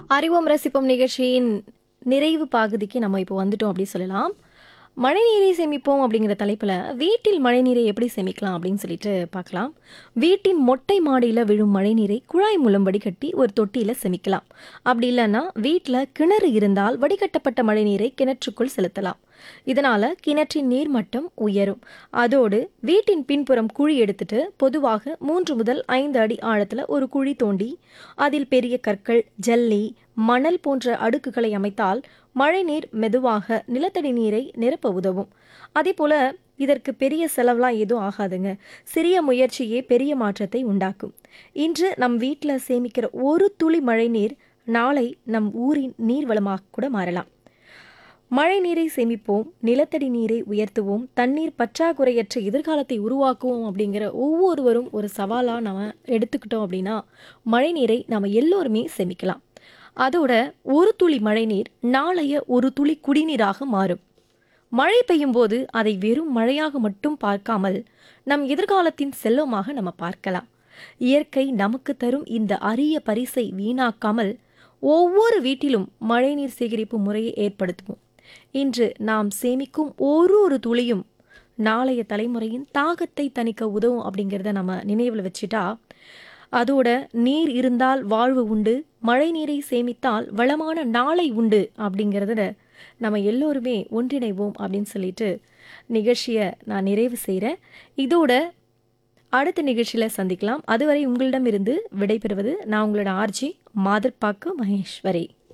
அறிவோம் ரசிப்போம் நிகழ்ச்சியின் நிறைவு பகுதிக்கு நம்ம இப்போ வந்துட்டோம் அப்படி சொல்லலாம் மழைநீரை சேமிப்போம் அப்படிங்கிற தலைப்பில் வீட்டில் மழைநீரை எப்படி சேமிக்கலாம் அப்படின்னு சொல்லிட்டு பார்க்கலாம் வீட்டின் மொட்டை மாடியில் விழும் மழைநீரை குழாய் மூலம் வடிகட்டி ஒரு தொட்டியில் சேமிக்கலாம் அப்படி இல்லைன்னா வீட்டில் கிணறு இருந்தால் வடிகட்டப்பட்ட மழைநீரை கிணற்றுக்குள் செலுத்தலாம் இதனால கிணற்றின் நீர்மட்டம் உயரும் அதோடு வீட்டின் பின்புறம் குழி எடுத்துட்டு பொதுவாக மூன்று முதல் ஐந்து அடி ஆழத்துல ஒரு குழி தோண்டி அதில் பெரிய கற்கள் ஜல்லி மணல் போன்ற அடுக்குகளை அமைத்தால் மழைநீர் மெதுவாக நிலத்தடி நீரை நிரப்ப உதவும் அதே போல இதற்கு பெரிய செலவுலாம் எதுவும் ஆகாதுங்க சிறிய முயற்சியே பெரிய மாற்றத்தை உண்டாக்கும் இன்று நம் வீட்டில் சேமிக்கிற ஒரு துளி மழைநீர் நாளை நம் ஊரின் நீர்வளமாக கூட மாறலாம் மழை நீரை சேமிப்போம் நிலத்தடி நீரை உயர்த்துவோம் தண்ணீர் பற்றாக்குறையற்ற எதிர்காலத்தை உருவாக்குவோம் அப்படிங்கிற ஒவ்வொருவரும் ஒரு சவாலாக நம்ம எடுத்துக்கிட்டோம் அப்படின்னா மழை நீரை நம்ம எல்லோருமே சேமிக்கலாம் அதோட ஒரு துளி மழைநீர் நாளைய ஒரு துளி குடிநீராக மாறும் மழை பெய்யும் போது அதை வெறும் மழையாக மட்டும் பார்க்காமல் நம் எதிர்காலத்தின் செல்வமாக நம்ம பார்க்கலாம் இயற்கை நமக்கு தரும் இந்த அரிய பரிசை வீணாக்காமல் ஒவ்வொரு வீட்டிலும் மழைநீர் சேகரிப்பு முறையை ஏற்படுத்துவோம் இன்று நாம் சேமிக்கும் ஒரு ஒரு துளியும் நாளைய தலைமுறையின் தாகத்தை தணிக்க உதவும் அப்படிங்கிறத நம்ம நினைவில் வச்சுட்டா அதோட நீர் இருந்தால் வாழ்வு உண்டு மழை நீரை சேமித்தால் வளமான நாளை உண்டு அப்படிங்கிறத நம்ம எல்லோருமே ஒன்றிணைவோம் அப்படின்னு சொல்லிட்டு நிகழ்ச்சியை நான் நிறைவு செய்கிறேன் இதோட அடுத்த நிகழ்ச்சியில் சந்திக்கலாம் அதுவரை உங்களிடமிருந்து விடைபெறுவது நான் உங்களோட ஆர்ஜி மாதர்பாக்கு மகேஸ்வரி